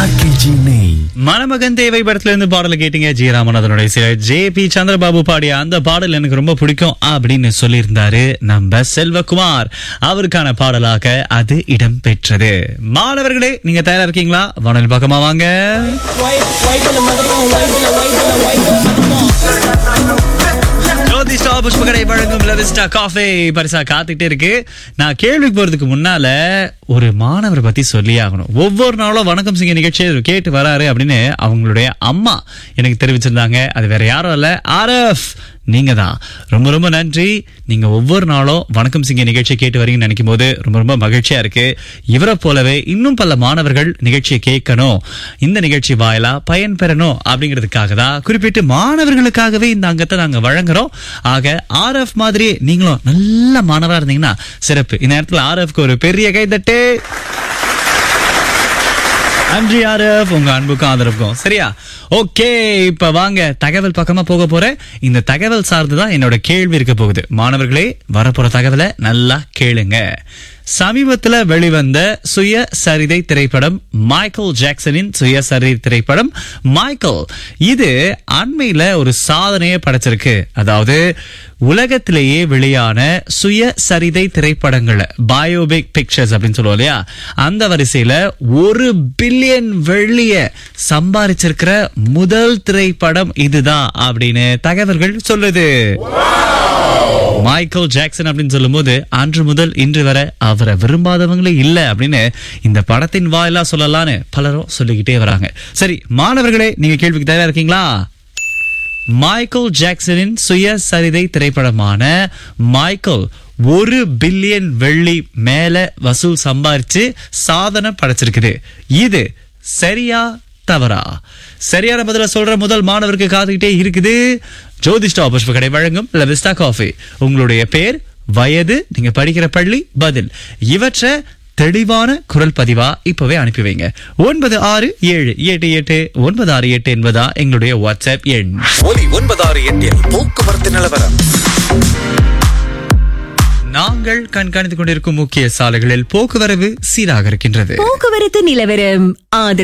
RKG நெய் மணமகன் தேவை படத்துல இருந்து பாடல கேட்டீங்க ஜி ராமநாதனுடைய சில ஜே பி சந்திரபாபு பாடிய அந்த பாடல் எனக்கு ரொம்ப பிடிக்கும் அப்படின்னு சொல்லியிருந்தாரு நம்ம செல்வகுமார் அவருக்கான பாடலாக அது இடம் பெற்றது மாணவர்களே நீங்க தயாரா இருக்கீங்களா வானொலி பக்கமா வாங்க ஜோதிஷ்டா புஷ்பகடை வழங்கும் லவிஸ்டா காஃபே பரிசா காத்துக்கிட்டே இருக்கு நான் கேள்விக்கு போறதுக்கு முன்னால ஒரு மாணவர் பத்தி சொல்லி ஆகணும் ஒவ்வொரு நாளும் வணக்கம் சிங்க நிகழ்ச்சியை கேட்டு வராரு அப்படின்னு அவங்களுடைய அம்மா எனக்கு தெரிவிச்சிருந்தாங்க அது வேற யாரும் இல்ல ஆர்எஃப் நீங்க தான் ரொம்ப ரொம்ப நன்றி நீங்க ஒவ்வொரு நாளும் வணக்கம் சிங்க நிகழ்ச்சியை கேட்டு வரீங்கன்னு நினைக்கும் போது ரொம்ப ரொம்ப மகிழ்ச்சியா இருக்கு இவரை போலவே இன்னும் பல மாணவர்கள் நிகழ்ச்சியை கேட்கணும் இந்த நிகழ்ச்சி வாயிலா பயன் பெறணும் அப்படிங்கிறதுக்காக தான் குறிப்பிட்டு மாணவர்களுக்காகவே இந்த அங்கத்தை நாங்க வழங்குறோம் ஆக ஆர்எஃப் மாதிரி நீங்களும் நல்ல மாணவரா இருந்தீங்கன்னா சிறப்பு இந்த நேரத்துல ஆர்எஃப்க்கு ஒரு பெரிய கைதட்டு நன்றி ஆரப் உங்க அன்புக்கும் ஆதரவுக்கும் சரியா ஓகே இப்ப வாங்க தகவல் பக்கமா போக போறேன் இந்த தகவல் சார்ந்துதான் என்னோட கேள்வி இருக்க போகுது மாணவர்களே வரப்போற தகவலை நல்லா கேளுங்க சமீபத்துல வெளிவந்த சுய சரிதை திரைப்படம் மைக்கேல் ஜாக்சனின் சுய சரிதை திரைப்படம் மைக்கேல் இது அண்மையில ஒரு சாதனையை படைச்சிருக்கு அதாவது உலகத்திலேயே வெளியான சுய சரிதை திரைப்படங்கள் பயோபிக் பிக்சர்ஸ் அப்படின்னு சொல்லுவோம் இல்லையா அந்த வரிசையில ஒரு பில்லியன் வெள்ளிய சம்பாதிச்சிருக்கிற முதல் திரைப்படம் இதுதான் அப்படின்னு தகவல்கள் சொல்லுது மைக்கேல் ஜாக்சன் அப்படின்னு சொல்லும்போது அன்று முதல் இன்று வரை அவரை விரும்பாதவங்களே இல்ல அப்படின்னு இந்த படத்தின் வாயிலா சொல்லலாம்னு பலரும் சொல்லிக்கிட்டே வராங்க சரி மாணவர்களே நீங்க கேள்விக்கு தயாரா இருக்கீங்களா மைக்கேல் ஜாக்சனின் சுயசரிதை திரைப்படமான மைக்கேல் ஒரு பில்லியன் வெள்ளி மேல வசூல் சம்பாரிச்சு சாதனை படைச்சிருக்குது இது சரியா தவறா சரியான பதில சொல்ற முதல் மாணவருக்கு காத்துக்கிட்டே இருக்குது ஜோதிஷ்டா புஷ்ப கடை வழங்கும் லெவிஸ்டா காஃபி உங்களுடைய பேர் வயது நீங்க படிக்கிற பள்ளி பதில் இவற்றை தெளிவான குரல் பதிவா இப்பவே அனுப்பி வைங்க ஒன்பது ஆறு ஏழு எட்டு எட்டு ஒன்பது ஆறு எட்டு என்பதா எங்களுடைய வாட்ஸ்அப் எண் ஒலி ஒன்பதாறு எட்டில் போக்குவரத்து நிலவரம் நாங்கள் கண்காணித்துக் கொண்டிருக்கும் முக்கிய சாலைகளில் போக்குவரவு சீராக இருக்கின்றது போக்குவரத்து நிலவரம் ஆதரவு